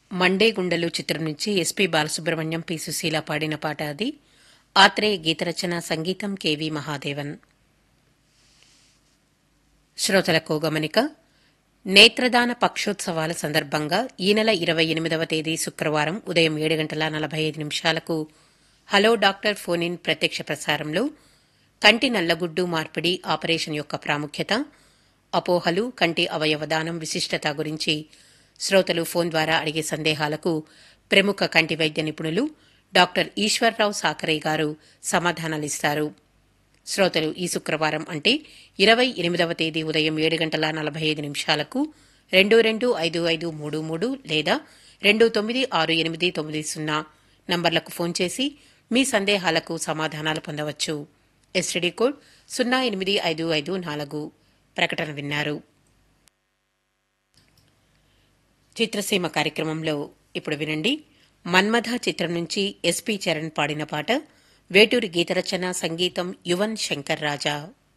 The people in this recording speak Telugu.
మండే గుండెలు చిత్రం నుంచి ఎస్పి బాలసుబ్రహ్మణ్యం పి సుశీల పాడిన పాట అది ఆత్రేయ గీతరచన సంగీతం కెవి మహాదేవన్ శ్రోతలకు గమనిక నేత్రదాన పక్షోత్సవాల సందర్భంగా ఈ నెల ఇరవై ఎనిమిదవ తేదీ శుక్రవారం ఉదయం ఏడు గంటల నలభై ఐదు నిమిషాలకు హలో డాక్టర్ ఫోన్ ఇన్ ప్రత్యక్ష ప్రసారంలో కంటి నల్లగుడ్డు మార్పిడి ఆపరేషన్ యొక్క ప్రాముఖ్యత అపోహలు కంటి అవయవదానం విశిష్టత గురించి శ్రోతలు ఫోన్ ద్వారా అడిగే సందేహాలకు ప్రముఖ కంటి వైద్య నిపుణులు డాక్టర్ ఈశ్వర్రావు సాకరే గారు సమాధానాలిస్తారు శ్రోతలు ఈ శుక్రవారం అంటే ఇరవై ఎనిమిదవ తేదీ ఉదయం ఏడు గంటల నలభై ఐదు నిమిషాలకు రెండు రెండు ఐదు ఐదు మూడు మూడు లేదా రెండు తొమ్మిది ఆరు ఎనిమిది తొమ్మిది సున్నా నంబర్లకు ఫోన్ చేసి మీ సందేహాలకు సమాధానాలు పొందవచ్చు ఎస్టీడీ కోడ్ సున్నా ఎనిమిది ఐదు ఐదు నాలుగు ప్రకటన విన్నారు చిత్రసీమ కార్యక్రమంలో ఇప్పుడు వినండి మన్మథ చిత్రం నుంచి ఎస్పి చరణ్ పాడిన పాట వేటూరి గీతరచన సంగీతం యువన్ శంకర్ రాజా